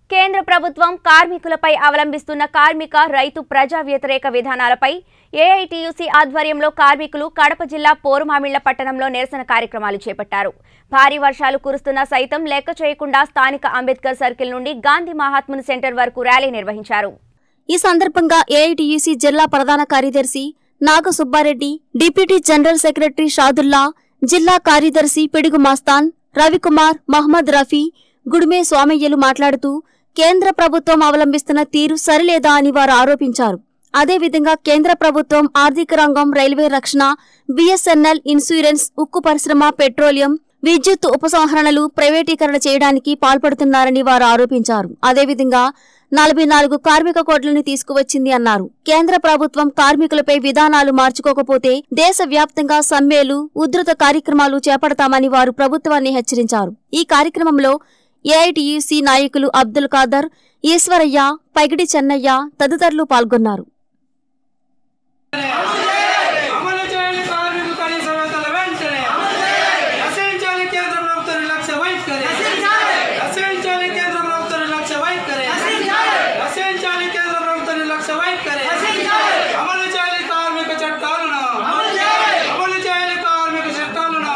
కేంద్ర ప్రభుత్వం కార్మికులపై అవలంబిస్తున్న కార్మిక రైతు ప్రజా వ్యతిరేక విధానాలపై ఏఐటియుసి ఆధ్వర్యంలో కార్మికులు కడప జిల్లా పోరుమామిళ్ల పట్టణంలో నిరసన కార్యక్రమాలు చేపట్టారు భారీ వర్షాలు కురుస్తున్నా సైతం లెక్క చేయకుండా స్థానిక అంబేద్కర్ సర్కిల్ నుండి గాంధీ మహాత్ముని సెంటర్ వరకు ర్యాలీ నిర్వహించారు ఈ సందర్భంగా ఏఐటియుసి జిల్లా ప్రధాన కార్యదర్శి Naga Subbareddy deputy general secretary Shadulla జిల్లా కార్యదర్శి పిడుగు మాస్తాన్ రవికుమార్ మహమ్మద్ రఫీ గుడిమే స్వామయ్యలు మాట్లాడుతూ కేంద్ర ప్రభుత్వం అవలంబిస్తున్న తీరు సరిలేదా అని వారు ఆరోపించారు అదేవిధంగా కేంద్ర ప్రభుత్వం ఆర్థిక రంగం రైల్వే రక్షణ బిఎస్ఎన్ఎల్ ఇన్సూరెన్స్ ఉక్కు పరిశ్రమ పెట్రోలియం విద్యుత్ ఉపసంహరణలు ప్రైవేటీకరణ చేయడానికి పాల్పడుతున్నారని వారు ఆరోపించారు అదేవిధంగా నలభై నాలుగు కార్మిక కోట్లను తీసుకువచ్చింది అన్నారు కేంద్ర ప్రభుత్వం కార్మికులపై విధానాలు మార్చుకోకపోతే దేశవ్యాప్తంగా సమ్మెలు ఉధృత కార్యక్రమాలు చేపడతామని వారు ప్రభుత్వాన్ని హెచ్చరించారు ఈ కార్యక్రమంలో ఏఐటియుసి నాయకులు అబ్దుల్ ఖాదర్ ఈశ్వరయ్య పైగిడి చెన్నయ్య తదితరులు పాల్గొన్నారు అమలు చేయాలి కార్మిక కనీస వేతన వెంటనే రచించాలి కేంద్ర ప్రభుత్వ నిర్లక్ష్య వైఖరి రచించాలి కేంద్ర ప్రభుత్వ నిర్లక్ష్య వైఖరి రచించాలి కేంద్ర ప్రభుత్వ నిర్లక్ష్య వైఖరి అమలు చేయాలి కార్మిక చట్టాలను అమలు చేయాలి కార్మిక చట్టాలను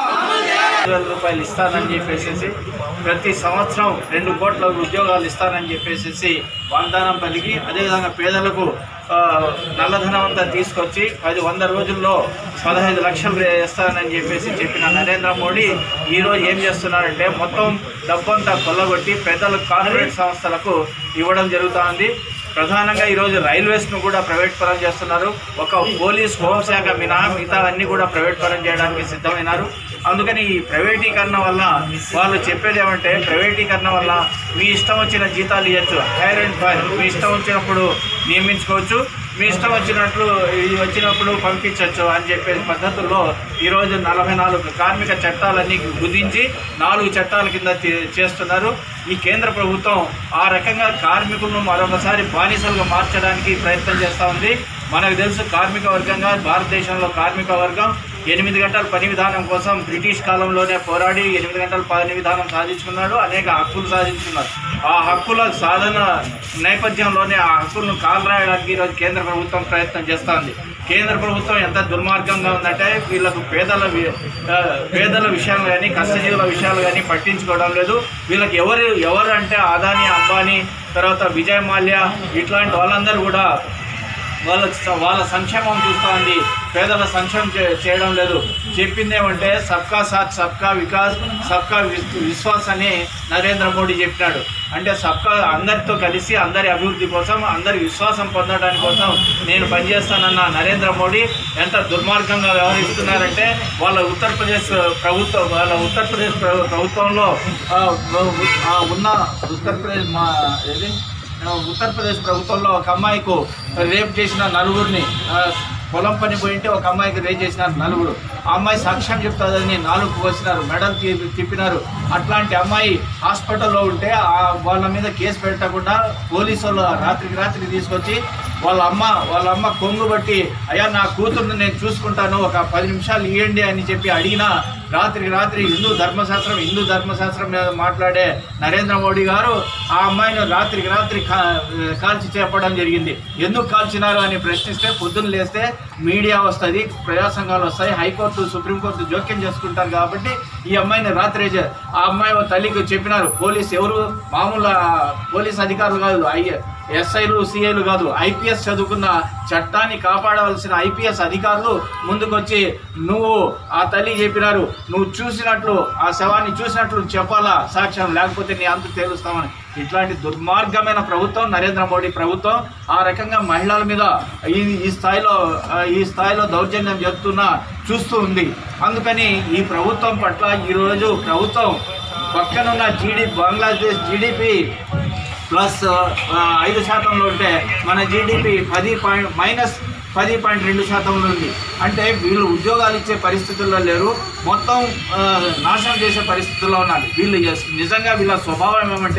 వేల రూపాయలు ఇస్తానని చెప్పేసి ప్రతి సంవత్సరం రెండు కోట్ల ఉద్యోగాలు ఇస్తానని చెప్పేసి వాగ్దానం పలికి అదేవిధంగా పేదలకు ఆ, నల్లధనం అంతా తీసుకొచ్చి పది వంద రోజుల్లో పదహైదు లక్షలు ఇస్తానని చెప్పేసి చెప్పిన నరేంద్ర మోడీ ఈరోజు ఏం చేస్తున్నారంటే మొత్తం డబ్బంతా కొల్లగొట్టి పెద్దల కార్పొరేట్ సంస్థలకు ఇవ్వడం జరుగుతోంది ప్రధానంగా ఈరోజు రైల్వేస్ను కూడా ప్రైవేట్ పరం చేస్తున్నారు ఒక పోలీస్ హోంశాఖ మినహా మిగతా అన్ని కూడా ప్రైవేట్ పరం చేయడానికి సిద్ధమైనారు అందుకని ఈ ప్రైవేటీకరణ వల్ల వాళ్ళు చెప్పేది ఏమంటే ప్రైవేటీకరణ వల్ల మీ ఇష్టం వచ్చిన జీతాలు ఇవ్వచ్చు హైర్ అండ్ ఫైర్ మీ ఇష్టం వచ్చినప్పుడు నియమించుకోవచ్చు మీ ఇష్టం వచ్చినట్లు ఇది వచ్చినప్పుడు పంపించవచ్చు అని చెప్పే పద్ధతుల్లో ఈరోజు నలభై నాలుగు కార్మిక చట్టాలన్నీ కుదించి నాలుగు చట్టాల కింద చే- చేస్తున్నారు ఈ కేంద్ర ప్రభుత్వం ఆ రకంగా కార్మికులను మరొకసారి బానిసలుగా మార్చడానికి ప్రయత్నం చేస్తూ ఉంది మనకు తెలుసు కార్మిక వర్గంగా భారతదేశంలో కార్మిక వర్గం ఎనిమిది గంటల పని విధానం కోసం బ్రిటిష్ కాలంలోనే పోరాడి ఎనిమిది గంటల పని విధానం సాధించుకున్నాడు అనేక హక్కులు సాధించుకున్నారు ఆ హక్కుల సాధన నేపథ్యంలోనే ఆ హక్కులను కాలరాయడానికి ఈరోజు కేంద్ర ప్రభుత్వం ప్రయత్నం చేస్తోంది కేంద్ర ప్రభుత్వం ఎంత దుర్మార్గంగా ఉందంటే వీళ్ళకు పేదల వి- ఆ, పేదల విషయాలు కానీ కష్టజీవుల విషయాలు కానీ పట్టించుకోవడం లేదు వీళ్ళకి ఎవరు ఎవరు అంటే అదాని అంబానీ తర్వాత విజయ్ మాల్యా ఇట్లాంటి వాళ్ళందరూ కూడా వాళ్ళ వాళ్ళ సంక్షేమం చూస్తూ ఉంది పేదల సంక్షేమం చే- చేయడం లేదు చెప్పింది ఏమంటే సబ్కా సాత్ సబ్కా వికాస్ సబ్కా విస్- విశ్వాస్ అని నరేంద్ర మోడీ చెప్పినాడు అంటే సబ్కా అందరితో కలిసి అందరి అభివృద్ధి కోసం అందరి విశ్వాసం పొందడానికి కోసం నేను పనిచేస్తానన్న నరేంద్ర మోడీ ఎంత దుర్మార్గంగా వ్యవహరిస్తున్నారంటే వాళ్ళ ఉత్తరప్రదేశ్ ప్రభుత్వం వాళ్ళ ఉత్తరప్రదేశ్ ప్రభు- ప్రభుత్వంలో ఆ, ఆ, ఉన్న ఉత్తరప్రదేశ్ మా ఏది ఉత్తరప్రదేశ్ ప్రభుత్వంలో ఒక అమ్మాయికు రేప్ చేసిన నలుగురిని ఆ, పొలం పని పోయింటే ఒక అమ్మాయికి రేప్ చేసినారు నలుగురు ఆ అమ్మాయి సాక్ష్యం చెప్తుందని నాలుగు వచ్చినారు మెడల్ తీ- తిప్పినారు అట్లాంటి అమ్మాయి హాస్పిటల్లో ఉంటే ఆ వాళ్ళ మీద కేసు పెట్టకుండా పోలీసు వాళ్ళు రాత్రికి రాత్రి తీసుకొచ్చి వాళ్ళ అమ్మ వాళ్ళ అమ్మ కొంగు బట్టి అయ్యా నా కూతుర్ని నేను చూసుకుంటాను ఒక పది నిమిషాలు ఇవ్వండి అని చెప్పి అడిగినా రాత్రికి రాత్రి హిందూ ధర్మశాస్త్రం హిందూ ధర్మశాస్త్రం మీద మాట్లాడే నరేంద్ర మోడీ గారు ఆ అమ్మాయిని రాత్రికి రాత్రి కా కాల్చి చెప్పడం జరిగింది ఎందుకు కాల్చినారు అని ప్రశ్నిస్తే పొద్దున్న లేస్తే మీడియా వస్తుంది ప్రజా సంఘాలు వస్తాయి హైకోర్టు సుప్రీంకోర్టు జోక్యం చేసుకుంటారు కాబట్టి ఈ అమ్మాయిని రాత్రి చే- ఆ అమ్మాయి వాళ్ళ తల్లికి చెప్పినారు పోలీస్ ఎవరు మామూలు ఆ, పోలీస్ అధికారులు కాదు ఐ ఎస్ఐలు సిఐలు కాదు ఐపీఎస్ చదువుకున్న చట్టాన్ని కాపాడవలసిన ఐపీఎస్ అధికారులు ముందుకొచ్చి నువ్వు ఆ తల్లి చెప్పినారు నువ్వు చూసినట్లు ఆ శవాన్ని చూసినట్లు చెప్పాలా సాక్ష్యం లేకపోతే నీ అంత తేలుస్తామని ఇట్లాంటి దుర్మార్గమైన ప్రభుత్వం నరేంద్ర మోడీ ప్రభుత్వం ఆ రకంగా మహిళల మీద ఈ ఈ స్థాయిలో ఆ, ఈ స్థాయిలో దౌర్జన్యం జరుగుతున్నా చూస్తూ ఉంది అందుకని ఈ ప్రభుత్వం పట్ల ఈరోజు ప్రభుత్వం పక్కనున్న జీడి బంగ్లాదేశ్ జీడిపి ప్లస్ ఆ, ఐదు శాతంలో ఉంటే మన జీడిపి పది పాయింట్ మైనస్ పది పాయింట్ రెండు శాతంలో ఉంది అంటే వీళ్ళు ఉద్యోగాలు ఇచ్చే పరిస్థితుల్లో లేరు మొత్తం ఆ, నాశనం చేసే పరిస్థితుల్లో ఉన్నారు వీళ్ళు ఎస్- నిజంగా వీళ్ళ స్వభావం ఏమంటే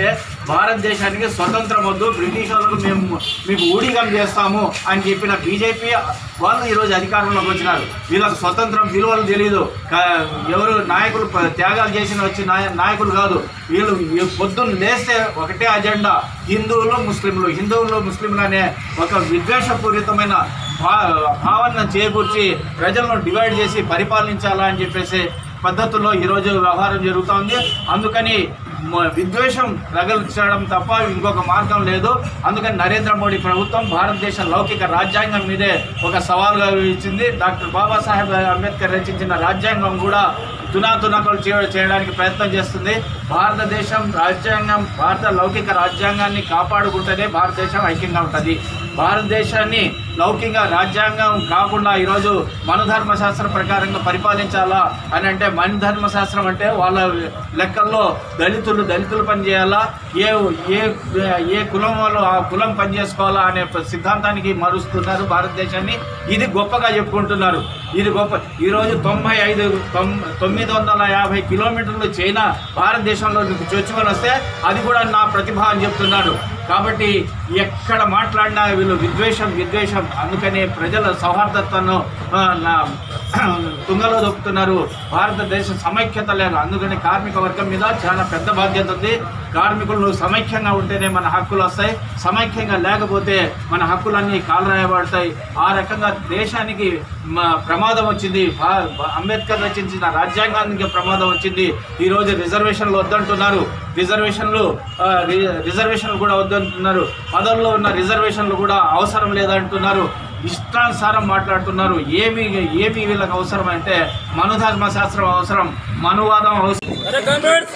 భారతదేశానికి స్వతంత్రం వద్దు బ్రిటిష్ వాళ్ళకు మేము మీకు ఊడిగం చేస్తాము అని చెప్పిన బీజేపీ వాళ్ళు ఈరోజు అధికారంలోకి వచ్చినారు వీళ్ళకి స్వతంత్రం విలువలు తెలియదు క- ఎవరు నాయకులు ప- త్యాగాలు చేసిన వచ్చి నాయ- నాయకులు కాదు వీళ్ళు ఈ పొద్దున్న లేస్తే ఒకటే అజెండా హిందువులు ముస్లింలు హిందువులు ముస్లింలు అనే ఒక విద్వేషపూరితమైన భా భావన చేకూర్చి ప్రజలను డివైడ్ చేసి పరిపాలించాలా అని చెప్పేసి పద్ధతుల్లో ఈరోజు వ్యవహారం జరుగుతోంది అందుకని మ- విద్వేషం రగల్చడం తప్ప ఇంకొక మార్గం లేదు అందుకని నరేంద్ర మోడీ ప్రభుత్వం భారతదేశ లౌకిక రాజ్యాంగం మీదే ఒక సవాల్గా ఇచ్చింది డాక్టర్ బాబాసాహెబ్ అంబేద్కర్ రచించిన రాజ్యాంగం కూడా తునాతునకలు చే- చేయడానికి ప్రయత్నం చేస్తుంది భారతదేశం రాజ్యాంగం భారత లౌకిక రాజ్యాంగాన్ని కాపాడుకుంటేనే భారతదేశం ఐక్యంగా ఉంటుంది భారతదేశాన్ని లౌకిక రాజ్యాంగం కాకుండా ఈరోజు మనుధర్మ శాస్త్రం ప్రకారంగా పరిపాలించాలా అని అంటే మనుధర్మ శాస్త్రం అంటే వాళ్ళ లెక్కల్లో దళితులు దళితులు పని చేయాలా ఏ ఏ ఏ కులం వాళ్ళు ఆ కులం పని చేసుకోవాలా అనే సిద్ధాంతానికి మరుస్తున్నారు భారతదేశాన్ని ఇది గొప్పగా చెప్పుకుంటున్నారు ఇది గొప్ప ఈరోజు తొంభై ఐదు తొమ్- తొమ్మిది వందల యాభై కిలోమీటర్లు చైనా భారతదేశంలో నుంచి చొచ్చుకొని వస్తే అది కూడా నా ప్రతిభ అని చెప్తున్నాడు కాబట్టి ఎక్కడ మాట్లాడినా వీళ్ళు విద్వేషం విద్వేషం అందుకని ప్రజల సౌహార్దతను ఆ, నా తుంగలో దొక్కుతున్నారు భారతదేశ సమైక్యత లేదు అందుకని కార్మిక వర్గం మీద చాలా పెద్ద బాధ్యత ఉంది కార్మికులు సమైక్యంగా ఉంటేనే మన హక్కులు వస్తాయి సమైక్యంగా లేకపోతే మన హక్కులన్నీ కాలరాయబడతాయి ఆ రకంగా దేశానికి మ- ప్రమాదం వచ్చింది భా- భా- అంబేద్కర్ రచించిన రాజ్యాంగానికి ప్రమాదం వచ్చింది ఈరోజు రిజర్వేషన్లు వద్దంటున్నారు రిజర్వేషన్లు ఆ, రి- రిజర్వేషన్లు కూడా వద్దంటున్నారు పదవుల్లో ఉన్న రిజర్వేషన్లు కూడా అవసరం లేదంటున్నారు ఇష్టానుసారం మాట్లాడుతున్నారు ఏమి ఏమి వీళ్ళకి అవసరం అంటే మనుధర్మ శాస్త్రం అవసరం మనువాదం అవసరం అరే కామ్రేడ్స్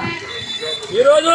ఈరోజు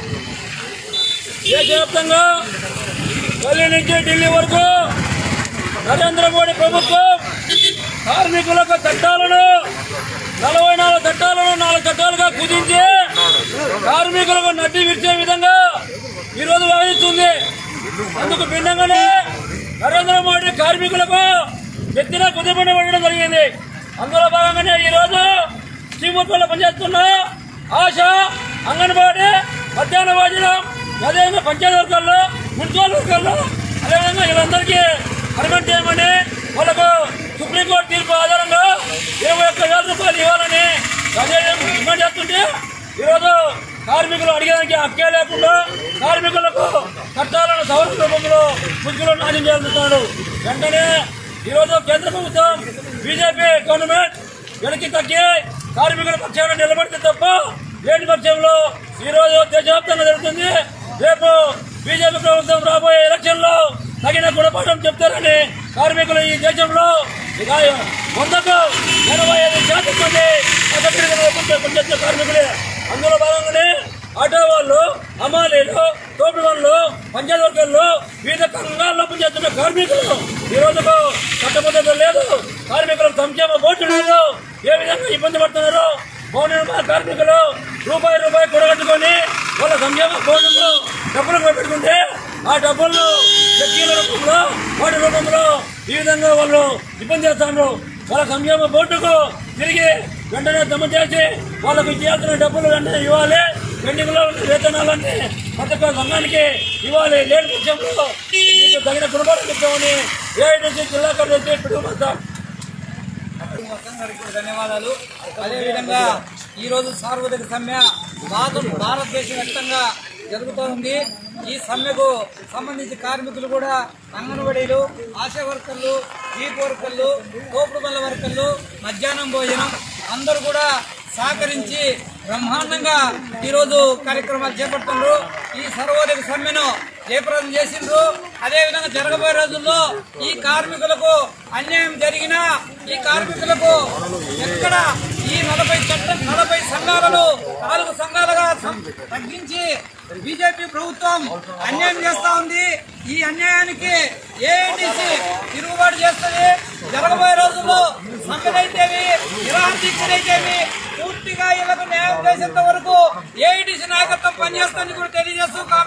దేశవ్యాప్తంగా ఢిల్లీ నుంచి ఢిల్లీ వరకు నరేంద్ర మోడీ ప్రభుత్వం కార్మికులకు చట్టాలను నలభై నాలుగు చట్టాలను నాలుగు చట్టాలుగా కుదించి కార్మికులకు నడ్డి విరిచే విధంగా ఈరోజు వ్యవహరిస్తుంది అందుకు భిన్నంగానే నరేంద్ర మోడీ కార్మికులకు ఎత్తిన కుదిపడి పడడం జరిగింది అందులో భాగంగానే ఈరోజు శ్రీమూర్తిలో పనిచేస్తున్న ఆశ అంగన్వాడీ మధ్యాహ్న భోజనం అదేవిధంగా పంచాయతీ వర్గాల్లో మున్సిపల్ వర్గాల్లో అదేవిధంగా వీళ్ళందరికీ పర్మనెంట్ చేయమని వాళ్ళకు సుప్రీంకోర్టు తీర్పు ఆధారంగా ఇరవై ఒక్క వేల రూపాయలు ఇవ్వాలని అదే డిమాండ్ చేస్తుంటే ఈరోజు కార్మికులు అడిగేదానికి హక్కే లేకుండా కార్మికులకు చట్టాలను సవరణ రూపంలో ముగ్గురు నాశనం చేస్తున్నాడు వెంటనే ఈరోజు కేంద్ర ప్రభుత్వం బీజేపీ గవర్నమెంట్ వెనక్కి తగ్గి కార్మికుల పక్షాన నిలబడితే తప్ప లేని పక్షంలో ఈ రోజు దేశవ్యాప్తంగా జరుగుతుంది రేపు బీజేపీ ప్రభుత్వం రాబోయే ఎలక్షన్ లో తగిన గుణపాఠం చెప్తారని కార్మికులు ఈ దేశంలో ఇక వందకు ఎనభై ఐదు శాతం మంది అసంఘటిత పనిచేస్తున్న కార్మికులే అందులో భాగంగానే ఆటో వాళ్ళు అమాలీలు తోటి వాళ్ళు పంచాయతీ వర్గాల్లో వివిధ కంగాల్లో పనిచేస్తున్న కార్మికులు ఈ రోజుకు చట్టబద్ధత లేదు కార్మికులకు సంక్షేమ బోర్డు లేదు ఏ విధంగా ఇబ్బంది పడుతున్నారు భవన నిర్మాణ కార్మికులు రూపాయి రూపాయి కూడగట్టుకొని వాళ్ళ సంక్షేమ బోర్డుకు డబ్బులు పెట్టుకుంటే ఆ డబ్బులను చెక్కీల రూపంలో వాటి రూపంలో ఈ విధంగా వాళ్ళు ఇబ్బంది చేస్తున్నారు వాళ్ళ సంక్షేమ బోర్డుకు తిరిగి వెంటనే జమ చేసి వాళ్ళకు ఇచ్చేయాల్సిన డబ్బులు వెంటనే ఇవ్వాలి పెండింగ్ లో ఉన్న వేతనాలన్నీ ప్రతి ఒక్క సంఘానికి ఇవ్వాలి లేని పక్షంలో మీకు తగిన గుణపాఠం చెప్తామని ఏఐటీసీ జిల్లా కార్యదర్శి పిడుగుమంటాం గారికి ధన్యవాదాలు అదేవిధంగా ఈరోజు సార్వత్రిక సమ్మె భారత భారతదేశ వ్యాప్తంగా జరుగుతూ ఉంది ఈ సమ్మెకు సంబంధించి కార్మికులు కూడా అంగన్వాడీలు ఆశా వర్కర్లు దీప్ వర్కర్లు తోపుడు బల్ల వర్కర్లు మధ్యాహ్నం భోజనం అందరూ కూడా సహకరించి బ్రహ్మాండంగా ఈరోజు కార్యక్రమాలు చేపడుతున్నారు ఈ సర్వోదయ సమ్మెను జయప్రదం చేసిండ్రు అదేవిధంగా జరగబోయే రోజుల్లో ఈ కార్మికులకు అన్యాయం జరిగినా ఈ కార్మికులకు ఎక్కడ ఈ నలభై చట్టం నలభై సంఘాలను నాలుగు సంఘాలుగా సం- తగ్గించి బీజేపీ ప్రభుత్వం అన్యాయం చేస్తా ఉంది ఈ అన్యాయానికి ఏఐటీసీ తిరుగుబాటు చేస్తుంది జరగబోయే రోజుల్లో సమ్మెనైతేవి నిరాహార పూర్తిగా ఇళ్లకు న్యాయం చేసేంత వరకు ఏఐటీసీ నాయకత్వం పనిచేస్తుందని కూడా తెలియజేస్తూ